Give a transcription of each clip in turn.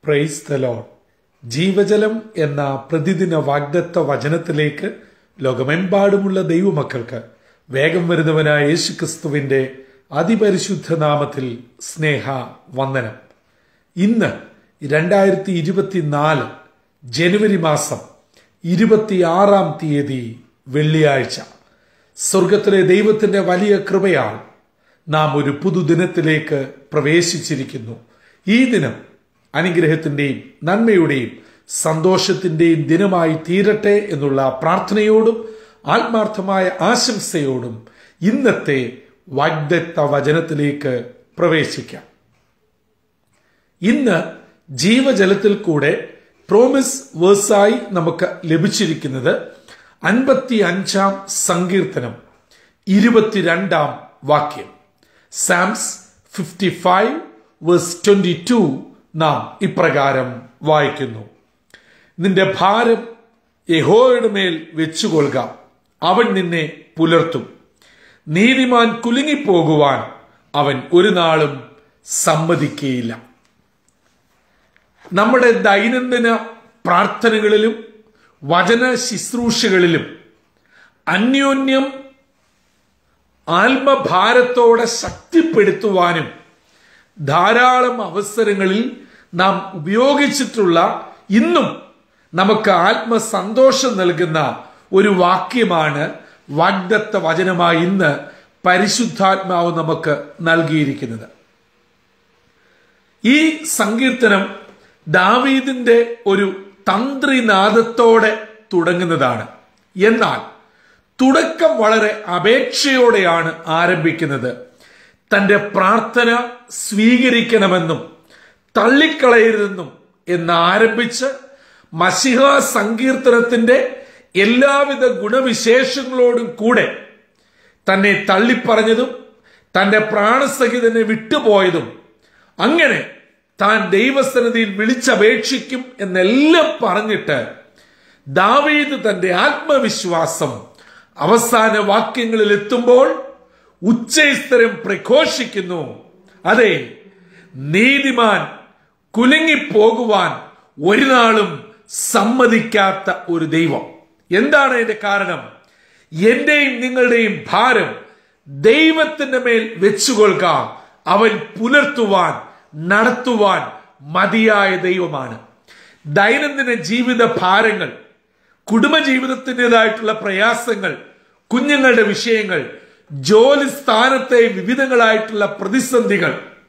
praise the load ജീവജലം എന്ന പ്രതിദിന വാഗ്ദത്ത വചനത്തിലേക്ക് ലോകമെമ്പാടുമുള്ള ദൈവമക്കൾക്ക് വേഗം വരുന്നവനായ യേശുക്രിസ്തുവിന്റെ അതിപരിശുദ്ധ നാമത്തിൽ സ്നേഹ വന്ദനം ഇന്ന് രണ്ടായിരത്തി ഇരുപത്തിനാല് ജനുവരി മാസം ഇരുപത്തിയാറാം തീയതി വെള്ളിയാഴ്ച സ്വർഗത്തിലെ ദൈവത്തിന്റെ വലിയ കൃപയാൽ നാം ഒരു പുതുദിനത്തിലേക്ക് പ്രവേശിച്ചിരിക്കുന്നു ഈ ദിനം അനുഗ്രഹത്തിന്റെയും നന്മയുടെയും സന്തോഷത്തിന്റെയും ദിനമായി തീരട്ടെ എന്നുള്ള പ്രാർത്ഥനയോടും ആത്മാർത്ഥമായ ആശംസയോടും ഇന്നത്തെ വാഗ്ദത്ത വചനത്തിലേക്ക് പ്രവേശിക്കാം ഇന്ന് ജീവജലത്തിൽ കൂടെ പ്രോമിസ് വേഴ്സായി നമുക്ക് ലഭിച്ചിരിക്കുന്നത് അൻപത്തി അഞ്ചാം സങ്കീർത്തനം ഇരുപത്തിരണ്ടാം വാക്യം Psalms fifty five verse twenty two നാം ഇപ്രകാരം വായിക്കുന്നു നിന്റെ ഭാരം യഹോയുടെ മേൽ വെച്ചുകൊള്ളുക അവൻ നിന്നെ പുലർത്തും നീതിമാൻ കുലുങ്ങിപ്പോകുവാൻ അവൻ ഒരു നാളും സമ്മതിക്കുകയില്ല നമ്മുടെ ദൈനംദിന പ്രാർത്ഥനകളിലും വചന ശുശ്രൂഷകളിലും അന്യോന്യം ആത്മഭാരത്തോടെ ശക്തിപ്പെടുത്തുവാനും ധാരാളം അവസരങ്ങളിൽ നാം ഉപയോഗിച്ചിട്ടുള്ള ഇന്നും നമുക്ക് ആത്മസന്തോഷം നൽകുന്ന ഒരു വാക്യമാണ് വാഗ്ദത്ത വചനമായി ഇന്ന് പരിശുദ്ധാത്മാവ് നമുക്ക് നൽകിയിരിക്കുന്നത് ഈ സങ്കീർത്തനം ദാവീദിന്റെ ഒരു തന്ത്രിനാദത്തോടെ തുടങ്ങുന്നതാണ് എന്നാൽ തുടക്കം വളരെ അപേക്ഷയോടെയാണ് ആരംഭിക്കുന്നത് തന്റെ പ്രാർത്ഥന സ്വീകരിക്കണമെന്നും തള്ളിക്കളയരുതെന്നും എന്ന് ആരംഭിച്ച് മസിഹ സങ്കീർത്തനത്തിന്റെ എല്ലാവിധ ഗുണവിശേഷങ്ങളോടും കൂടെ തന്നെ തള്ളിപ്പറഞ്ഞതും തന്റെ പ്രാണസഹിതനെ വിട്ടുപോയതും അങ്ങനെ താൻ ദൈവസന്നിധിയിൽ വിളിച്ചപേക്ഷിക്കും എന്നെല്ലാം പറഞ്ഞിട്ട് ദാവീദ് തന്റെ ആത്മവിശ്വാസം അവസാന വാക്യങ്ങളിൽ എത്തുമ്പോൾ ഉച്ചസ്ഥരം പ്രഘോഷിക്കുന്നു അതെ നീതിമാൻ കുലുങ്ങിപ്പോകുവാൻ ഒരു നാളും സമ്മതിക്കാത്ത ഒരു ദൈവം എന്താണ് അതിന്റെ കാരണം എന്റെയും നിങ്ങളുടെയും ഭാരം ദൈവത്തിന്റെ മേൽ വെച്ചുകൊള്ളുക അവൻ പുലർത്തുവാൻ നടത്തുവാൻ മതിയായ ദൈവമാണ് ദൈനംദിന ജീവിത ഭാരങ്ങൾ കുടുംബജീവിതത്തിൻ്റെതായിട്ടുള്ള പ്രയാസങ്ങൾ കുഞ്ഞുങ്ങളുടെ വിഷയങ്ങൾ ജോലി സ്ഥാനത്തെ വിവിധങ്ങളായിട്ടുള്ള പ്രതിസന്ധികൾ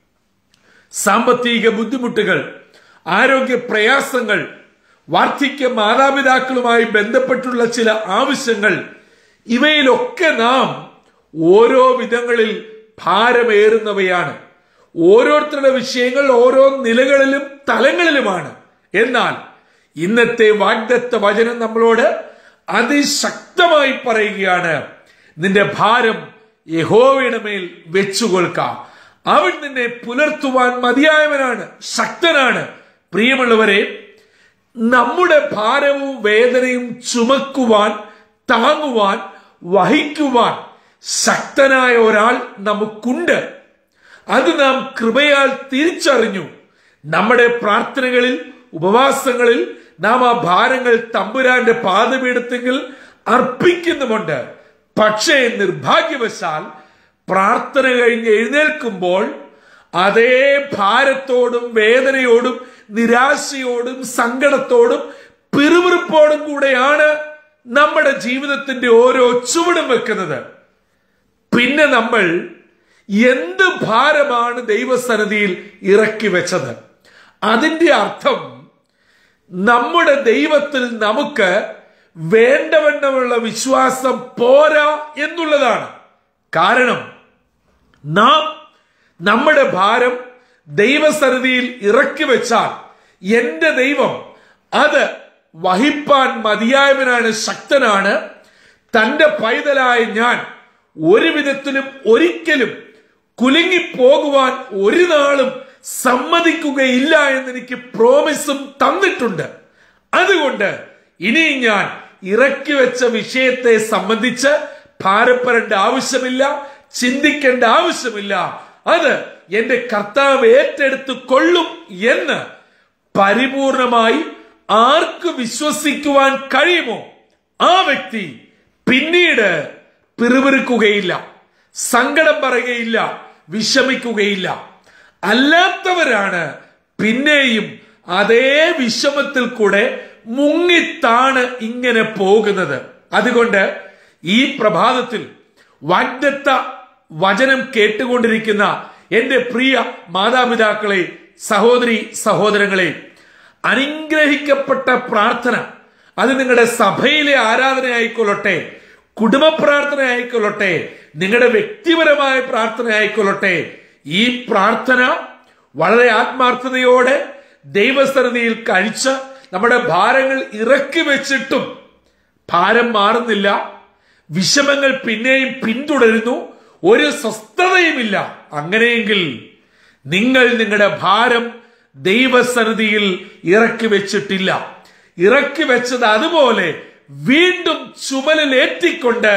സാമ്പത്തിക ബുദ്ധിമുട്ടുകൾ ആരോഗ്യ പ്രയാസങ്ങൾ വാർദ്ധക്യ മാതാപിതാക്കളുമായി ബന്ധപ്പെട്ടുള്ള ചില ആവശ്യങ്ങൾ ഇവയിലൊക്കെ നാം ഓരോ വിധങ്ങളിൽ ഭാരമേറുന്നവയാണ് ഓരോരുത്തരുടെ വിഷയങ്ങൾ ഓരോ നിലകളിലും തലങ്ങളിലുമാണ് എന്നാൽ ഇന്നത്തെ വാഗ്ദത്ത വചനം നമ്മളോട് അതിശക്തമായി പറയുകയാണ് നിന്റെ ഭാരം യഹോവയുടെ മേൽ വെച്ചുകൊള്ളുക അവൻ നിന്നെ പുലർത്തുവാൻ മതിയായവനാണ് ശക്തനാണ് പ്രിയമുള്ളവരെ നമ്മുടെ ഭാരവും വേദനയും ചുമക്കുവാൻ താങ്ങുവാൻ വഹിക്കുവാൻ ശക്തനായ ഒരാൾ നമുക്കുണ്ട് അത് നാം കൃപയാൽ തിരിച്ചറിഞ്ഞു നമ്മുടെ പ്രാർത്ഥനകളിൽ ഉപവാസങ്ങളിൽ നാം ആ ഭാരങ്ങൾ തമ്പുരാന്റെ പാദപീഠത്തെങ്കിൽ അർപ്പിക്കുന്നുമുണ്ട് പക്ഷേ നിർഭാഗ്യവശാൽ പ്രാർത്ഥന കഴിഞ്ഞ് എഴുന്നേൽക്കുമ്പോൾ അതേ ഭാരത്തോടും വേദനയോടും നിരാശയോടും സങ്കടത്തോടും പിറുപിറുപ്പോടും കൂടെയാണ് നമ്മുടെ ജീവിതത്തിന്റെ ഓരോ ചുവടും വെക്കുന്നത് പിന്നെ നമ്മൾ എന്ത് ഭാരമാണ് ദൈവസന്നിധിയിൽ ഇറക്കി വെച്ചത് അതിന്റെ അർത്ഥം നമ്മുടെ ദൈവത്തിൽ നമുക്ക് വേണ്ടവണ്ണമുള്ള വിശ്വാസം പോരാ എന്നുള്ളതാണ് കാരണം നാം നമ്മുടെ ഭാരം ദൈവസന്നിധിയിൽ ഇറക്കി വെച്ചാൽ എന്റെ ദൈവം അത് വഹിപ്പാൻ മതിയായവനാണ് ശക്തനാണ് തന്റെ പൈതലായ ഞാൻ ഒരു വിധത്തിലും ഒരിക്കലും കുലുങ്ങിപ്പോകുവാൻ ഒരു നാളും സമ്മതിക്കുകയില്ല എന്ന് എനിക്ക് പ്രോമിസും തന്നിട്ടുണ്ട് അതുകൊണ്ട് ഇനി ഞാൻ ഇറക്കി വെച്ച വിഷയത്തെ സംബന്ധിച്ച് ഭാരപ്പെടേണ്ട ആവശ്യമില്ല ചിന്തിക്കേണ്ട ആവശ്യമില്ല അത് എന്റെ കർത്താവ് ഏറ്റെടുത്ത് കൊള്ളും എന്ന് പരിപൂർണമായി ആർക്ക് വിശ്വസിക്കുവാൻ കഴിയുമോ ആ വ്യക്തി പിന്നീട് പിറുപിറുക്കുകയില്ല സങ്കടം പറയുകയില്ല വിഷമിക്കുകയില്ല അല്ലാത്തവരാണ് പിന്നെയും അതേ വിഷമത്തിൽ കൂടെ മുങ്ങിത്താണ് ഇങ്ങനെ പോകുന്നത് അതുകൊണ്ട് ഈ പ്രഭാതത്തിൽ വാഗ്ദത്ത വചനം കേട്ടുകൊണ്ടിരിക്കുന്ന എന്റെ പ്രിയ മാതാപിതാക്കളെ സഹോദരി സഹോദരങ്ങളെ അനുഗ്രഹിക്കപ്പെട്ട പ്രാർത്ഥന അത് നിങ്ങളുടെ സഭയിലെ ആരാധന ആയിക്കൊള്ളട്ടെ കുടുംബ പ്രാർത്ഥന ആയിക്കൊള്ളട്ടെ നിങ്ങളുടെ വ്യക്തിപരമായ പ്രാർത്ഥന ആയിക്കൊള്ളട്ടെ ഈ പ്രാർത്ഥന വളരെ ആത്മാർത്ഥതയോടെ ദൈവസന്നിധിയിൽ കഴിച്ച് നമ്മുടെ ഭാരങ്ങൾ ഇറക്കി വെച്ചിട്ടും ഭാരം മാറുന്നില്ല വിഷമങ്ങൾ പിന്നെയും പിന്തുടരുന്നു ഒരു സ്വസ്ഥതയുമില്ല അങ്ങനെയെങ്കിൽ നിങ്ങൾ നിങ്ങളുടെ ഭാരം ദൈവസന്നിധിയിൽ ഇറക്കി വെച്ചിട്ടില്ല ഇറക്കി വെച്ചത് അതുപോലെ വീണ്ടും ചുമലിലേറ്റിക്കൊണ്ട്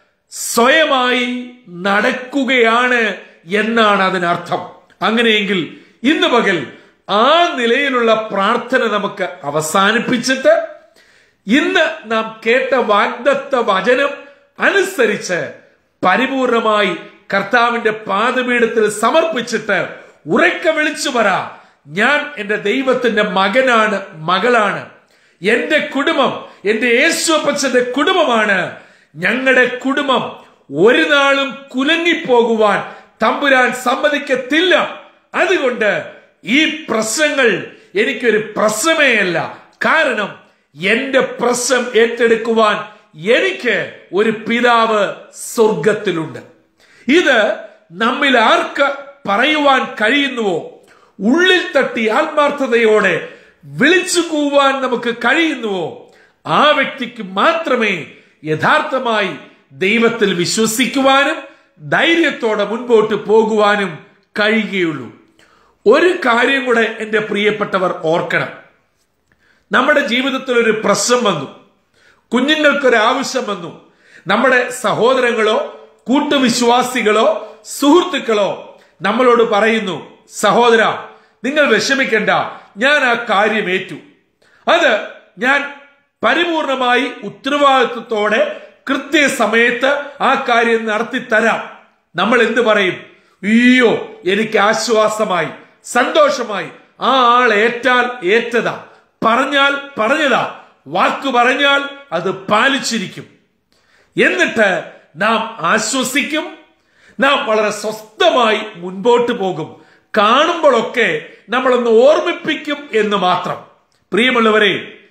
സ്വയമായി നടക്കുകയാണ് എന്നാണ് അതിനർത്ഥം അങ്ങനെയെങ്കിൽ ഇന്ന് പകൽ ആ നിലയിലുള്ള പ്രാർത്ഥന നമുക്ക് അവസാനിപ്പിച്ചിട്ട് ഇന്ന് നാം കേട്ട വാഗ്ദത്ത വചനം അനുസരിച്ച് പരിപൂർണമായി കർത്താവിന്റെ പാദപീഠത്തിൽ സമർപ്പിച്ചിട്ട് ഉറക്കെ വിളിച്ചു പറ ഞാൻ എന്റെ ദൈവത്തിന്റെ മകനാണ് മകളാണ് എന്റെ കുടുംബം എന്റെ യേശുപ്പച്ചന്റെ കുടുംബമാണ് ഞങ്ങളുടെ കുടുംബം ഒരു നാളും കുലങ്ങിപ്പോകുവാൻ തമ്പുരാൻ സമ്മതിക്കത്തില്ല അതുകൊണ്ട് ഈ പ്രശ്നങ്ങൾ എനിക്കൊരു പ്രശ്നമേ അല്ല കാരണം എന്റെ പ്രശ്നം ഏറ്റെടുക്കുവാൻ എനിക്ക് ഒരു പിതാവ് സ്വർഗത്തിലുണ്ട് ഇത് നമ്മിൽ ആർക്ക് പറയുവാൻ കഴിയുന്നുവോ ഉള്ളിൽ തട്ടി ആത്മാർത്ഥതയോടെ വിളിച്ചു കൂവാൻ നമുക്ക് കഴിയുന്നുവോ ആ വ്യക്തിക്ക് മാത്രമേ യഥാർത്ഥമായി ദൈവത്തിൽ വിശ്വസിക്കുവാനും ധൈര്യത്തോടെ മുൻപോട്ട് പോകുവാനും കഴിയുകയുള്ളൂ ഒരു കാര്യം കൂടെ എൻ്റെ പ്രിയപ്പെട്ടവർ ഓർക്കണം നമ്മുടെ ജീവിതത്തിൽ ഒരു പ്രശ്നം വന്നു കുഞ്ഞുങ്ങൾക്കൊരു ആവശ്യം വന്നു നമ്മുടെ സഹോദരങ്ങളോ കൂട്ടുവിശ്വാസികളോ സുഹൃത്തുക്കളോ നമ്മളോട് പറയുന്നു സഹോദര നിങ്ങൾ വിഷമിക്കണ്ട ഞാൻ ആ കാര്യം ഏറ്റു അത് ഞാൻ പരിപൂർണമായി ഉത്തരവാദിത്വത്തോടെ കൃത്യസമയത്ത് ആ കാര്യം നടത്തി തരാം നമ്മൾ എന്ത് പറയും അയ്യോ എനിക്ക് ആശ്വാസമായി സന്തോഷമായി ആ ആൾ ഏറ്റാൽ ഏറ്റതാ പറഞ്ഞാൽ പറഞ്ഞതാ വാക്ക് പറഞ്ഞാൽ അത് പാലിച്ചിരിക്കും എന്നിട്ട് നാം ആശ്വസിക്കും നാം വളരെ സ്വസ്ഥമായി മുൻപോട്ട് പോകും കാണുമ്പോഴൊക്കെ നമ്മളൊന്ന് ഓർമ്മിപ്പിക്കും എന്ന് മാത്രം പ്രിയമുള്ളവരെ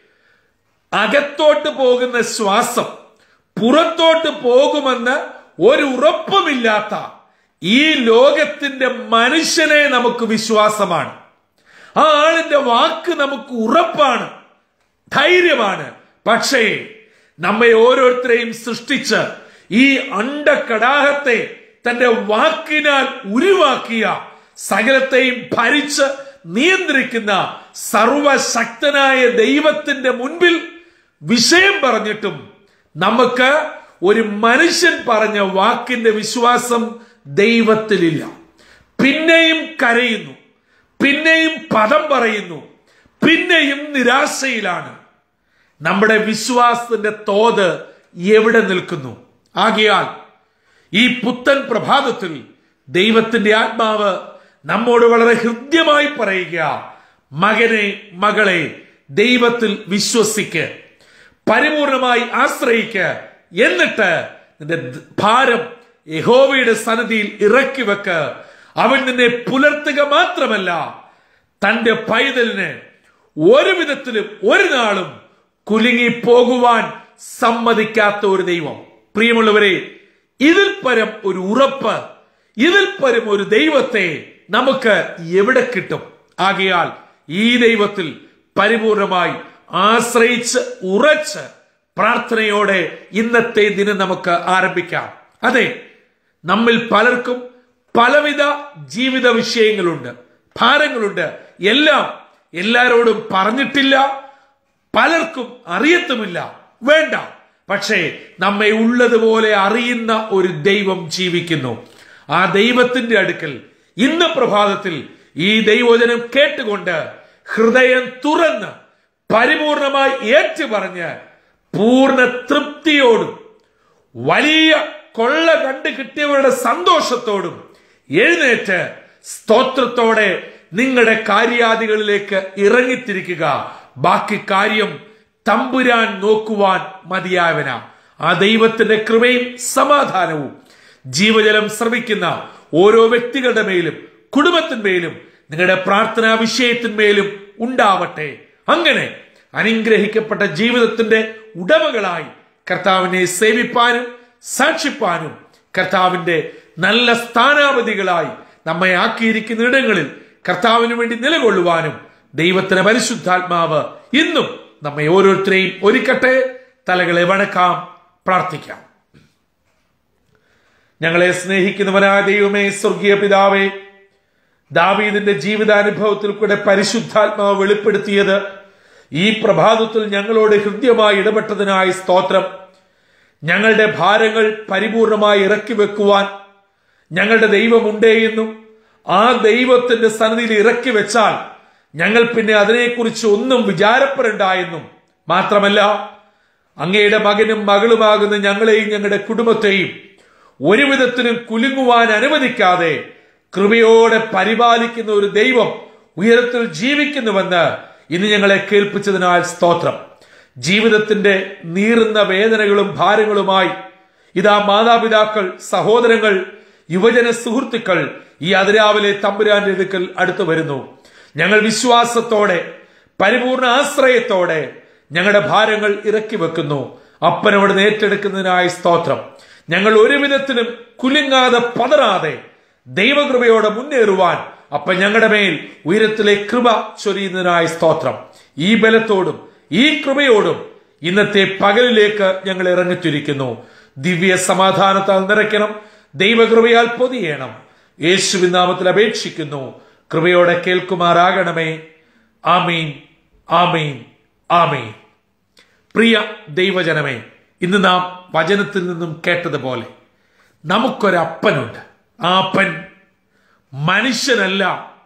അകത്തോട്ട് പോകുന്ന ശ്വാസം പുറത്തോട്ട് പോകുമെന്ന് ഒരു ഉറപ്പുമില്ലാത്ത ഈ ലോകത്തിന്റെ മനുഷ്യനെ നമുക്ക് വിശ്വാസമാണ് ആ ആളിന്റെ വാക്ക് നമുക്ക് ഉറപ്പാണ് ധൈര്യമാണ് പക്ഷേ നമ്മെ ഓരോരുത്തരെയും സൃഷ്ടിച്ച് ഈ അണ്ടക്കടാഹത്തെ തന്റെ വാക്കിനാൽ ഉരുവാക്കിയ സകലത്തെയും ഭരിച്ച് നിയന്ത്രിക്കുന്ന സർവശക്തനായ ദൈവത്തിന്റെ മുൻപിൽ വിഷയം പറഞ്ഞിട്ടും നമുക്ക് ഒരു മനുഷ്യൻ പറഞ്ഞ വാക്കിന്റെ വിശ്വാസം ദൈവത്തിലില്ല പിന്നെയും കരയുന്നു പിന്നെയും പദം പറയുന്നു പിന്നെയും നിരാശയിലാണ് നമ്മുടെ വിശ്വാസത്തിന്റെ തോത് എവിടെ നിൽക്കുന്നു ആകയാൽ ഈ പുത്തൻ പ്രഭാതത്തിൽ ദൈവത്തിന്റെ ആത്മാവ് നമ്മോട് വളരെ ഹൃദ്യമായി പറയുക മകനെ മകളെ ദൈവത്തിൽ വിശ്വസിക്ക് പരിപൂർണമായി ആശ്രയിക്ക് എന്നിട്ട് നിന്റെ ഭാരം യഹോവയുടെ സന്നിധിയിൽ ഇറക്കി വെക്ക് അവൻ നിന്നെ പുലർത്തുക മാത്രമല്ല തന്റെ പൈതലിന് ഒരു വിധത്തിലും ഒരു നാളും കുലുങ്ങി പോകുവാൻ സമ്മതിക്കാത്ത ഒരു ദൈവം പ്രിയമുള്ളവരെ ഇതിൽ പരം ഒരു ഉറപ്പ് ഇതിൽ പരം ഒരു ദൈവത്തെ നമുക്ക് എവിടെ കിട്ടും ആകയാൽ ഈ ദൈവത്തിൽ പരിപൂർണമായി ആശ്രയിച്ച് ഉറച്ച് പ്രാർത്ഥനയോടെ ഇന്നത്തെ ദിനം നമുക്ക് ആരംഭിക്കാം അതെ നമ്മിൽ പലർക്കും പലവിധ ജീവിത വിഷയങ്ങളുണ്ട് ഭാരങ്ങളുണ്ട് എല്ലാം എല്ലാരോടും പറഞ്ഞിട്ടില്ല പലർക്കും അറിയത്തുമില്ല വേണ്ട പക്ഷേ നമ്മെ ഉള്ളതുപോലെ അറിയുന്ന ഒരു ദൈവം ജീവിക്കുന്നു ആ ദൈവത്തിന്റെ അടുക്കൽ ഇന്ന് പ്രഭാതത്തിൽ ഈ ദൈവജനം കേട്ടുകൊണ്ട് ഹൃദയം തുറന്ന് പരിപൂർണമായി ഏറ്റുപറഞ്ഞ് പൂർണ്ണ തൃപ്തിയോടും വലിയ കൊള്ള കണ്ടു കിട്ടിയവരുടെ സന്തോഷത്തോടും എഴുന്നേറ്റ് സ്തോത്രത്തോടെ നിങ്ങളുടെ കാര്യാദികളിലേക്ക് ഇറങ്ങിത്തിരിക്കുക ബാക്കി കാര്യം തമ്പുരാൻ നോക്കുവാൻ മതിയായവന ആ ദൈവത്തിന്റെ കൃപയും സമാധാനവും ജീവജലം ശ്രമിക്കുന്ന ഓരോ വ്യക്തികളുടെ മേലും കുടുംബത്തിന്മേലും നിങ്ങളുടെ പ്രാർത്ഥനാ വിഷയത്തിന്മേലും ഉണ്ടാവട്ടെ അങ്ങനെ അനുഗ്രഹിക്കപ്പെട്ട ജീവിതത്തിന്റെ ഉടമകളായി കർത്താവിനെ സേവിപ്പാനും സാക്ഷിപ്പാനും കർത്താവിന്റെ നല്ല സ്ഥാനാപതികളായി നമ്മെ ആക്കിയിരിക്കുന്ന ഇടങ്ങളിൽ കർത്താവിന് വേണ്ടി നിലകൊള്ളുവാനും ദൈവത്തിന്റെ പരിശുദ്ധാത്മാവ് ഇന്നും നമ്മെ ഓരോരുത്തരെയും ഒരുക്കട്ടെ തലകളെ വണക്കാം പ്രാർത്ഥിക്കാം ഞങ്ങളെ സ്നേഹിക്കുന്നവനായ ദൈവമേ സ്വർഗീയ പിതാവേ ദാവീദിന്റെ ജീവിതാനുഭവത്തിൽ കൂടെ പരിശുദ്ധാത്മാവ് വെളിപ്പെടുത്തിയത് ഈ പ്രഭാതത്തിൽ ഞങ്ങളോട് ഹൃദ്യമായി ഇടപെട്ടതിനായി സ്തോത്രം ഞങ്ങളുടെ ഭാരങ്ങൾ പരിപൂർണമായി ഇറക്കി വെക്കുവാൻ ഞങ്ങളുടെ ദൈവമുണ്ടേ എന്നും ആ ദൈവത്തിന്റെ സന്നിധിയിൽ ഇറക്കി വെച്ചാൽ ഞങ്ങൾ പിന്നെ അതിനെക്കുറിച്ച് ഒന്നും വിചാരപ്പെടേണ്ടെന്നും മാത്രമല്ല അങ്ങയുടെ മകനും മകളുമാകുന്ന ഞങ്ങളെയും ഞങ്ങളുടെ കുടുംബത്തെയും ഒരു വിധത്തിലും കുലുങ്ങുവാൻ അനുവദിക്കാതെ കൃപയോടെ പരിപാലിക്കുന്ന ഒരു ദൈവം ഉയരത്തിൽ ജീവിക്കുന്നുവെന്ന് ഇന്ന് ഞങ്ങളെ കേൾപ്പിച്ചതിനാൽ സ്തോത്രം ജീവിതത്തിന്റെ നീറുന്ന വേദനകളും ഭാരങ്ങളുമായി ഇതാ മാതാപിതാക്കൾ സഹോദരങ്ങൾ യുവജന സുഹൃത്തുക്കൾ ഈ അതിരാവിലെ തമ്പുരാന്റെ അടുക്കൽ അടുത്തു വരുന്നു ഞങ്ങൾ വിശ്വാസത്തോടെ പരിപൂർണ ആശ്രയത്തോടെ ഞങ്ങളുടെ ഭാരങ്ങൾ ഇറക്കി വെക്കുന്നു അപ്പനവിടെ ഏറ്റെടുക്കുന്നതിനായി സ്തോത്രം ഞങ്ങൾ ഒരു വിധത്തിലും കുലുങ്ങാതെ പതറാതെ ദൈവകൃപയോടെ മുന്നേറുവാൻ അപ്പ ഞങ്ങളുടെ മേൽ ഉയരത്തിലെ കൃപ ചൊരിയുന്നതിനായി സ്തോത്രം ഈ ബലത്തോടും ഈ കൃപയോടും ഇന്നത്തെ പകലിലേക്ക് ഞങ്ങൾ ഇറങ്ങിത്തിരിക്കുന്നു ദിവ്യ സമാധാനത്താൽ നിറയ്ക്കണം ദൈവകൃപയാൽ പൊതിയണം യേശുവിൻ നാമത്തിൽ അപേക്ഷിക്കുന്നു കൃപയോടെ കേൾക്കുമാറാകണമേ ആമീൻ ആമീൻ ആമീൻ പ്രിയ ദൈവജനമേ ഇന്ന് നാം വചനത്തിൽ നിന്നും കേട്ടതുപോലെ നമുക്കൊരപ്പനുണ്ട് ആ അപ്പൻ മനുഷ്യനല്ല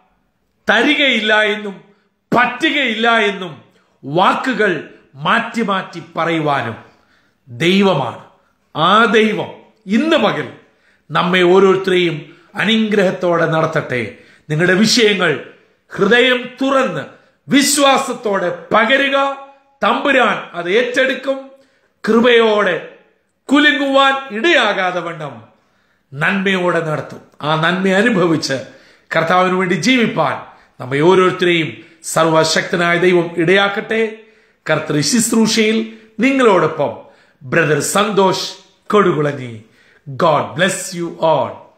തരികയില്ല എന്നും പറ്റുകയില്ല എന്നും വാക്കുകൾ മാറ്റി മാറ്റി പറയുവാനും ദൈവമാണ് ആ ദൈവം ഇന്ന് പകൽ നമ്മെ ഓരോരുത്തരെയും അനുഗ്രഹത്തോടെ നടത്തട്ടെ നിങ്ങളുടെ വിഷയങ്ങൾ ഹൃദയം തുറന്ന് വിശ്വാസത്തോടെ പകരുക തമ്പുരാൻ അത് ഏറ്റെടുക്കും കൃപയോടെ കുലുങ്ങുവാൻ ഇടയാകാതെ വണ്ണം നന്മയോടെ നടത്തും ആ നന്മ അനുഭവിച്ച് കർത്താവിന് വേണ്ടി ജീവിപ്പാൻ നമ്മെ ഓരോരുത്തരെയും സർവശക്തനായ ദൈവം ഇടയാക്കട്ടെ കർത്തൃ ശുശ്രൂഷയിൽ നിങ്ങളോടൊപ്പം brother Santhosh Kodukulanji God bless you all